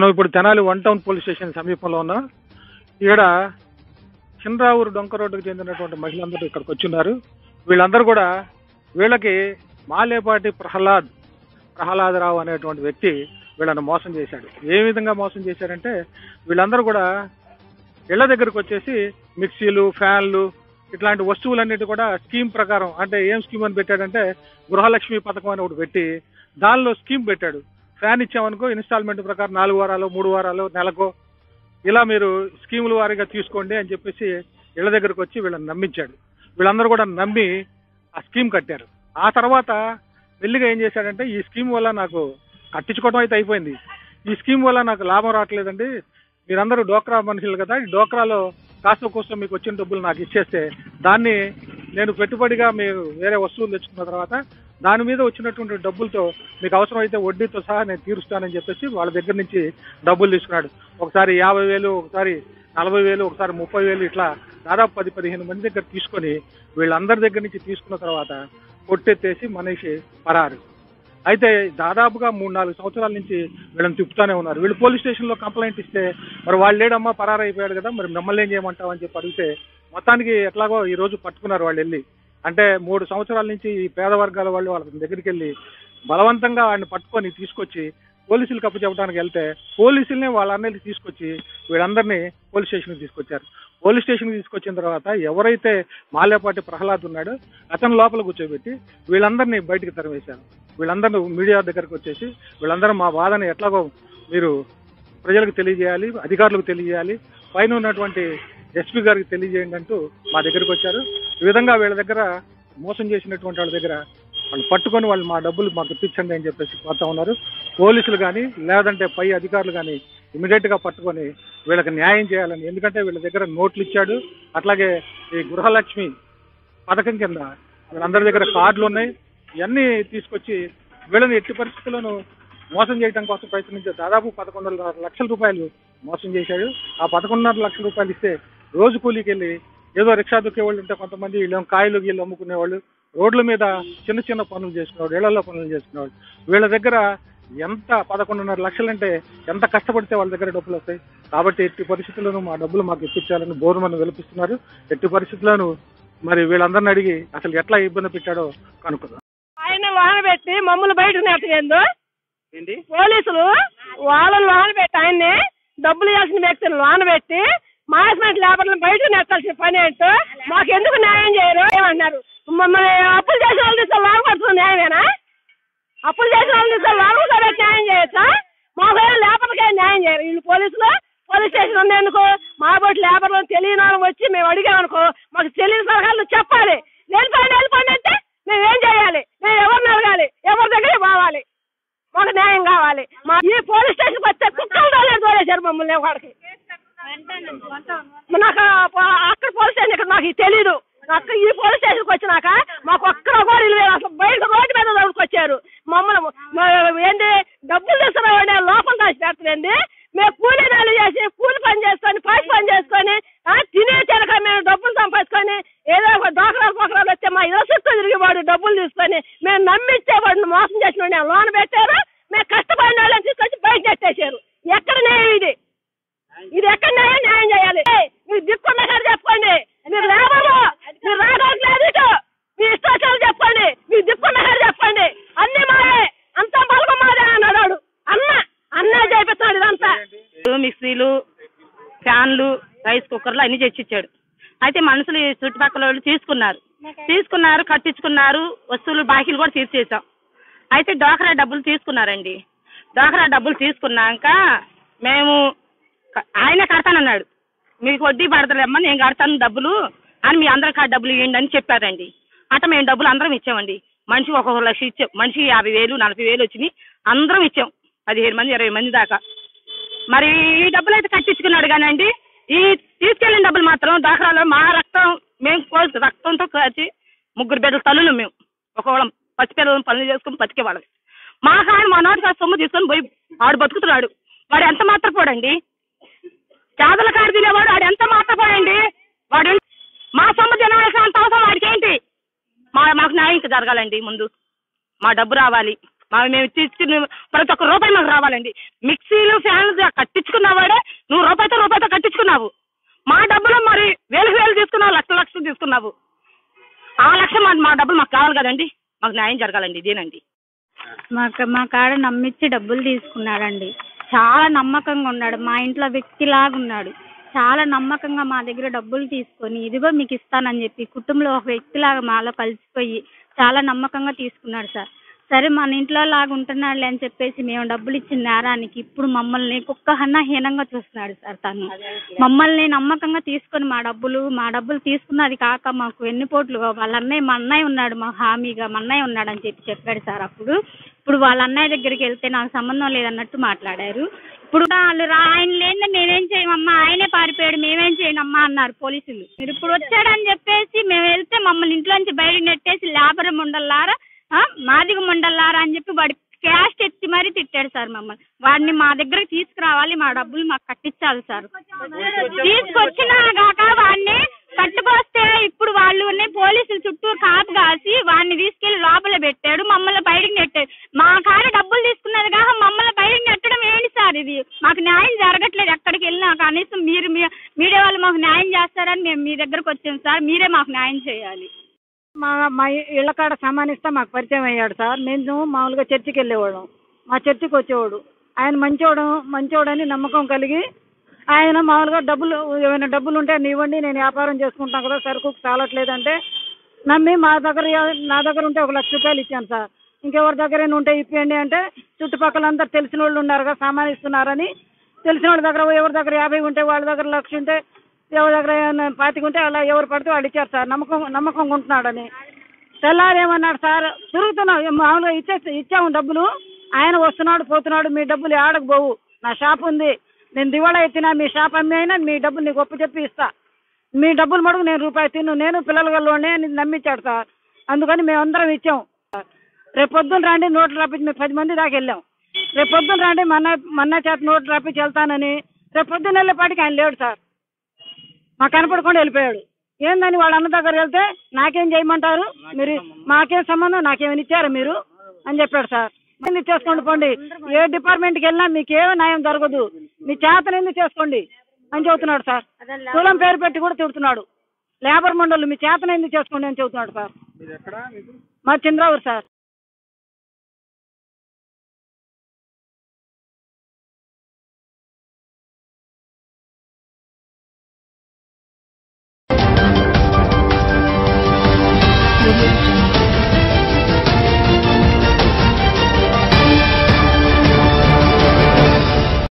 మనం ఇప్పుడు Tenali one town police station సమీపంలో ఉన్నాం ఇక్కడ చిన్నరావూరు డొంక రోడ్డుకు చెందినటువంటి మహిళలందరూ ఇక్కడికి వచ్చిన్నారు వీళ్ళందరూ కూడా వీళ్ళకి మాలేపాటి ప్రహ్లాద్ ప్రహ్లాదరావు అనేటువంటి వ్యక్తి వీళ్ళని మోసం చేశాడు ఏ విధంగా మోసం చేశాడంటే వీళ్ళందరూ కూడా ఇళ్ల దగ్గరకు వచ్చేసి మిక్సీలు ఫ్యాన్లు ఇట్లాంటి వస్తువులన్నిటి కూడా స్కీమ్ ప్రకారం అంటే ఏం స్కీమ్ అని పెట్టాడంటే గృహలక్ష్మి పథకం అని ఒకటి పెట్టి దానిలో స్కీమ్ పెట్టాడు ఫ్యాన్ ఇచ్చామనుకో ఇన్స్టాల్మెంట్ ప్రకారం నాలుగు వారాలు మూడు వారాలు నెలకో ఇలా మీరు స్కీముల వారీగా తీసుకోండి అని చెప్పేసి ఇళ్ల దగ్గరకు వచ్చి వీళ్ళని నమ్మించాడు వీళ్ళందరూ కూడా నమ్మి ఆ స్కీమ్ కట్టారు ఆ తర్వాత మెల్లిగా ఏం చేశాడంటే ఈ స్కీమ్ వల్ల నాకు కట్టించుకోవడం అయితే అయిపోయింది ఈ స్కీమ్ వల్ల నాకు లాభం రావట్లేదండి మీరందరూ డోక్రా మనుషులు కదా ఈ డోక్రాలో కాస్త కోసం మీకు వచ్చిన డబ్బులు నాకు ఇచ్చేస్తే దాన్ని నేను పెట్టుబడిగా మీరు వేరే వస్తువులు తెచ్చుకున్న తర్వాత దాని మీద వచ్చినటువంటి డబ్బులతో మీకు అవసరమైతే వడ్డీతో సహా నేను తీరుస్తానని చెప్పేసి వాళ్ళ దగ్గర నుంచి డబ్బులు తీసుకున్నాడు ఒకసారి యాభై వేలు ఒకసారి నలభై వేలు ఒకసారి ముప్పై వేలు ఇట్లా దాదాపు పది పదిహేను మంది దగ్గర తీసుకొని వీళ్ళందరి దగ్గర నుంచి తీసుకున్న తర్వాత కొట్టెత్తేసి మనిషి పరారు అయితే దాదాపుగా మూడు నాలుగు సంవత్సరాల నుంచి వీళ్ళని తిప్పుతానే ఉన్నారు వీళ్ళు పోలీస్ స్టేషన్ లో కంప్లైంట్ ఇస్తే మరి వాళ్ళు లేడమ్మా పరారైపోయాడు కదా మరి మిమ్మల్ని ఏం చేయమంటావు అని చెప్పి అడిగితే మొత్తానికి ఎట్లాగో ఈ రోజు పట్టుకున్నారు వాళ్ళు వెళ్ళి అంటే మూడు సంవత్సరాల నుంచి ఈ పేద వర్గాల వాళ్ళు వాళ్ళ దగ్గరికి వెళ్ళి బలవంతంగా వాడిని పట్టుకొని తీసుకొచ్చి పోలీసులకు అప్పు చెప్పడానికి వెళ్తే పోలీసుల్ని వాళ్ళందరినీ తీసుకొచ్చి వీళ్ళందరినీ పోలీస్ స్టేషన్కి తీసుకొచ్చారు పోలీస్ స్టేషన్కి తీసుకొచ్చిన తర్వాత ఎవరైతే మాలేపాటి ప్రహ్లాద్ ఉన్నాడో అతను లోపల కూర్చోబెట్టి వీళ్ళందరినీ బయటికి తరిమేశారు వీళ్ళందరూ మీడియా దగ్గరకు వచ్చేసి వీళ్ళందరూ మా బాధని ఎట్లాగో మీరు ప్రజలకు తెలియజేయాలి అధికారులకు తెలియజేయాలి పైన ఉన్నటువంటి ఎస్పీ గారికి తెలియజేయండి అంటూ మా దగ్గరకు వచ్చారు ఈ విధంగా వీళ్ళ దగ్గర మోసం చేసినటువంటి వాళ్ళ దగ్గర వాళ్ళు పట్టుకొని వాళ్ళు మా డబ్బులు మాకు ఇప్పించండి అని చెప్పేసి పోతా ఉన్నారు పోలీసులు కానీ లేదంటే పై అధికారులు కానీ ఇమీడియట్ గా పట్టుకొని వీళ్ళకి న్యాయం చేయాలని ఎందుకంటే వీళ్ళ దగ్గర నోట్లు ఇచ్చాడు అట్లాగే ఈ గృహలక్ష్మి పథకం కింద వీళ్ళందరి దగ్గర కార్డులు ఉన్నాయి ఇవన్నీ తీసుకొచ్చి వీళ్ళని ఎట్టి పరిస్థితుల్లోనూ మోసం చేయడం కోసం ప్రయత్నించారు దాదాపు పదకొండున్నర లక్షల రూపాయలు మోసం చేశాడు ఆ పదకొండున్నర లక్షల రూపాయలు ఇస్తే రోజు కూలీకి వెళ్ళి ఏదో రిక్షా దొక్కే వాళ్ళు ఉంటే కొంతమంది వీళ్ళు కాయలు గీళ్ళు అమ్ముకునేవాళ్ళు రోడ్ల మీద చిన్న చిన్న పనులు చేసుకునేవాడు ఇళ్లలో పనులు చేసుకునేవాడు వీళ్ళ దగ్గర ఎంత పదకొండున్నర లక్షలంటే ఎంత కష్టపడితే వాళ్ళ దగ్గర డబ్బులు వస్తాయి కాబట్టి ఎట్టి పరిస్థితుల్లోనూ మా డబ్బులు మాకు ఇప్పించాలని బోరుమని వెలిపిస్తున్నారు ఎట్టి పరిస్థితుల్లోనూ మరి వీళ్ళందరిని అడిగి అసలు ఎట్లా ఇబ్బంది పెట్టాడో కనుక్కుందాం ఆయన వాహన పెట్టి మమ్మల్ని బయట నెట్టలేదు ఏంటి పోలీసులు వాళ్ళని వాహన పెట్టి ఆయన్ని డబ్బులు ఇవ్వాల్సిన వ్యక్తులు వాహన పెట్టి మానేజ్మెంట్ లేబర్లను బయట నెట్టాల్సిన పని ఏంటో మాకు ఎందుకు న్యాయం చేయరు ఏమన్నారు మమ్మల్ని అప్పులు చేసిన వాళ్ళు తీసుకో లోన్ పడుతుంది న్యాయమేనా అప్పులు చేసిన వాళ్ళు తీసుకో లోన్ కూడా న్యాయం చేయొచ్చా మాకు లేబర్లకే న్యాయం చేయరు వీళ్ళు పోలీసులు పోలీస్ స్టేషన్ ఉన్నందుకు మా బోటి లేబర్లు తెలియని వాళ్ళం వచ్చి మేము అడిగామనుకో మాకు తెలియని సలహాలు చెప్పాలి వెళ్ళిపోండి వెళ్ళిపోండి అంటే మేము ఏం చేయాలి మేము ఎవరిని అడగాలి ఎవరి దగ్గర పోవాలి మాకు న్యాయం కావాలి మా ఈ పోలీస్ స్టేషన్కి వస్తే కుక్కలు తోలేదు తోలేశారు మమ్మల్ని వాడికి నాకు ఆ- అక్కడ పోలీస్ స్టేషన్ ఇక్కడ నాకు ఇది తెలీదు అక్కడ ఈ పోలీస్ స్టేషన్కి వచ్చినాక మాకు ఒక్కడ కూడా ఇల్లు లేదు అసలు బయట రోడ్డు మీద దొరుకుకొచ్చారు మమ్మల్ని మ- ఏంటి డబ్బులు తీసుకురావండి లోపల దాచి పెడతారండి మేము కూలీ నెలలు చేసి కూలి పని చేసుకొని పైకి పని చేసుకొని ఆ, తినే చెరక మేము డబ్బులు సంపాదించుకొని ఏదో ఒక డోకరాలు పోకరాలు వస్తే మా ఇదో చుట్టూ తిరిగి వాడు డబ్బులు తీసుకొని మేము నమ్మించే వాడిని మోసం చేసిన వాడిని లోన్ పెట్టారు మేము కష్టపడిన వాళ్ళని తీసుకొచ్చి బయట నెట్టేశారు ఎక్కడ న్యాయం ఇది ఇది ఎక్కడ న్యాయం న్యాయం చేయాలి ఏయ్, మీరు దిక్కున్న కాడ చెప్పండి మీరు లేవరు మీరు రాగట్లేదు ఇటు మీ ఇష్టాచారాలు చెప్పండి మీరు దిక్కున్న కాడ చెప్పండి అన్ని మావే అంతా బలగం మాదే అన్నాడు వాడు. అన్న అన్నే చేపిస్తున్నాడు ఇదంతా మిక్సీలు ఫ్యాన్లు రైస్ కుక్కర్లు అన్ని తెచ్చిచ్చాడు అయితే మనుషులు ఈ చుట్టుపక్కల వాళ్ళు తీసుకున్నారు తీసుకున్నారు కట్టించుకున్నారు వస్తువులు బాకీలు కూడా తీర్చేసాం అయితే డోకరా డబ్బులు తీసుకున్నారండి డోకరా డబ్బులు తీసుకున్నాక మేము క- ఆయనే కడతానన్నాడు మీకు వడ్డీ పడతలేమ్మా నేను కడతాను డబ్బులు అని మీ అందరికి ఆ డబ్బులు ఇవ్వండి అని చెప్పారండి అట్ట మేము డబ్బులు అందరం ఇచ్చామండి మనిషికి ఒక్కొక్క లక్ష ఇచ్చాం మనిషికి యాభై వేలు నలభై వేలు వచ్చినాయి అందరం ఇచ్చాం పదిహేను మంది ఇరవై మంది దాకా మరి ఈ డబ్బులు అయితే కట్టించుకున్నాడు కానండి ఈ తీసుకెళ్ళిన డబ్బులు మాత్రం దాఖలాలో మా రక్తం మేము పోసి రక్తంతో కాచి ముగ్గురు బిడ్డల తల్లులు మేము ఒకవేళ పసిపిల్లలను పనులు చేసుకుని బతికేవాళ్ళం మా కాయన మా నోటి కాస్త సొమ్ము తీసుకొని పోయి ఆడు బతుకుతున్నాడు వాడు ఎంత మాత్రపోడండి చేదల కాడు తినేవాడు వాడు ఎంత మాత్రపోడండి వాడు మా సొమ్ము తినవలసిన అంత అవసరం వాడికి ఏంటి మా మాకు న్యాయం ఇంకా జరగాలండి ముందు మా డబ్బు రావాలి మా మేము తీసుకుని ప్రతి ఒక్క రూపాయి మాకు రావాలండి మిక్సీలు ఫ్యాన్లు కట్టించుకున్నవాడే నువ్వు రూపాయితో రూపాయితో కట్టించుకున్నావు మా డబ్బులు మరి వేలు వేలు తీసుకున్నావు లక్షల లక్షలు తీసుకున్నావు ఆ లక్ష మా మా డబ్బులు మాకు కావాలి కదండి మాకు న్యాయం జరగాలండి ఇదేనండి మాకు మా కాడ నమ్మించి డబ్బులు తీసుకున్నాడండి చాలా నమ్మకంగా ఉన్నాడు మా ఇంట్లో వ్యక్తిలాగా ఉన్నాడు చాలా నమ్మకంగా మా దగ్గర డబ్బులు తీసుకొని ఇదిగో మీకు ఇస్తానని చెప్పి కుటుంబంలో ఒక వ్యక్తిలాగా మాలో కలిసిపోయి చాలా నమ్మకంగా తీసుకున్నాడు సార్ సరే మన ఇంట్లో లాగా ఉంటున్నాడులే అని చెప్పేసి మేము డబ్బులు ఇచ్చిన నేరానికి ఇప్పుడు మమ్మల్ని కుక్క హన్నా హీనంగా చూస్తున్నాడు సార్ తను మమ్మల్ని నమ్మకంగా తీసుకొని మా డబ్బులు మా డబ్బులు తీసుకున్నది కాక మాకు వెన్నుపోట్లు వాళ్ళ అన్నయ్య మా అన్నయ్య ఉన్నాడు మా హామీగా మా అన్నయ్య ఉన్నాడు అని చెప్పి చెప్పాడు సార్ అప్పుడు ఇప్పుడు వాళ్ళ అన్నయ్య దగ్గరికి వెళ్తే నాకు సంబంధం లేదన్నట్టు మాట్లాడారు ఇప్పుడు వాళ్ళు రా ఆయన లేని మేమేం చేయమమ్మా ఆయనే పారిపోయాడు మేమేం చేయనమ్మా అన్నారు పోలీసులు మీరు ఇప్పుడు వచ్చాడని చెప్పేసి మేము వెళ్తే మమ్మల్ని ఇంట్లోంచి బయట నెట్టేసి లేబర్ ముండల్లారా ఆ, మాదిగ ముండల్లారా అని చెప్పి వాడి క్యాష్ ఎత్తి మరీ తిట్టాడు సార్ మమ్మల్ని వాడిని మా దగ్గరకు తీసుకురావాలి మా డబ్బులు మాకు కట్టించాలి సార్ తీసుకొచ్చినా కాక వాడిని కట్టుకొస్తే ఇప్పుడు వాళ్ళు పోలీసులు చుట్టూ కాపు కాసి వాడిని తీసుకెళ్లి లోపల పెట్టాడు మమ్మల్ని బయటకు నెట్టాడు మా కాడ డబ్బులు తీసుకున్నది కాక మమ్మల్ని బయటకు నెట్టడం ఏంటి సార్ ఇది మాకు న్యాయం జరగట్లేదు ఎక్కడికి వెళ్ళినా కనీసం మీరు మీ- మీడియా వాళ్ళు మాకు న్యాయం చేస్తారని మేము మీ దగ్గరకు వచ్చాం సార్ మీరే మాకు న్యాయం చేయాలి మా మా ఇళ్ళ కాడ సమానిస్తా మాకు పరిచయం అయ్యాడు సార్ మేము మామూలుగా చర్చికి వెళ్ళేవాళ్ళం మా చర్చికి వచ్చేవాడు ఆయన మంచోడు మంచోడని నమ్మకం కలిగి ఆయన మామూలుగా డబ్బులు ఏమైనా డబ్బులు ఉంటే అన్ని ఇవ్వండి నేను వ్యాపారం చేసుకుంటాను కదా సరుకు చాలట్లేదంటే నమ్మి మా దగ్గర నా దగ్గర ఉంటే ఒక లక్ష రూపాయలు ఇచ్చాను సార్ ఇంకెవరి దగ్గర ఉంటే ఇప్పియండి అంటే చుట్టుపక్కల అందరు తెలిసిన వాళ్ళు ఉన్నారు కదా సామాన్ ఇస్తున్నారని తెలిసిన వాళ్ళ దగ్గర ఎవరి దగ్గర యాభై ఉంటే వాళ్ళ దగ్గర లక్ష ఉంటే ఎవరి దగ్గర ఏమైనా పాతిక ఉంటే అలా ఎవరు పడితే వాళ్ళు ఇచ్చారు సార్ నమ్మకం నమ్మకంగా ఉంటున్నాడని తెల్లారి ఏమన్నాడు సార్ తిరుగుతున్నాం ఏం మామూలుగా ఇచ్చే ఇచ్చాము డబ్బులు ఆయన వస్తున్నాడు పోతున్నాడు మీ డబ్బులు ఆడకు పోవు నా షాప్ ఉంది నేను దివాళా ఎత్తినా మీ షాప్ అమ్మి అయినా మీ డబ్బులు నీకు ఒప్పు చెప్పి ఇస్తా మీ డబ్బులు మడుగు నేను రూపాయి తిన్ను నేను పిల్లల గల్లోనే అని నమ్మించాడు సార్ అందుకని మేమందరం ఇచ్చాం రేపు పొద్దున్న రండి నోట్లు రప్పించి మేము పది మంది దాకా వెళ్ళాం రేపు పొద్దున్న రండి మన్న మన్న చేత నోట్లు రప్పించి వెళ్తానని రేపు పొద్దున్న వెళ్ళేపాటికి ఆయన లేడు సార్ మాకు కనపడకుండా వెళ్ళిపోయాడు ఏందని వాళ్ళ అన్న దగ్గర వెళ్తే నాకేం చేయమంటారు మీరు మాకేం సంబంధం నాకేమైనా ఇచ్చారా మీరు అని చెప్పాడు సార్ ఎందుకు చేసుకోండి పోండి ఏ డిపార్ట్మెంట్కి వెళ్ళినా మీకు ఏ న్యాయం జరగదు మీ చేతను ఎందుకు చేసుకోండి అని చెబుతున్నాడు సార్ కులం పేరు పెట్టి కూడా తిడుతున్నాడు లేబర్ మండళ్ళు మీ చేతను ఎందుకు చేసుకోండి అని చెబుతున్నాడు సార్ మా చంద్రావూరు సార్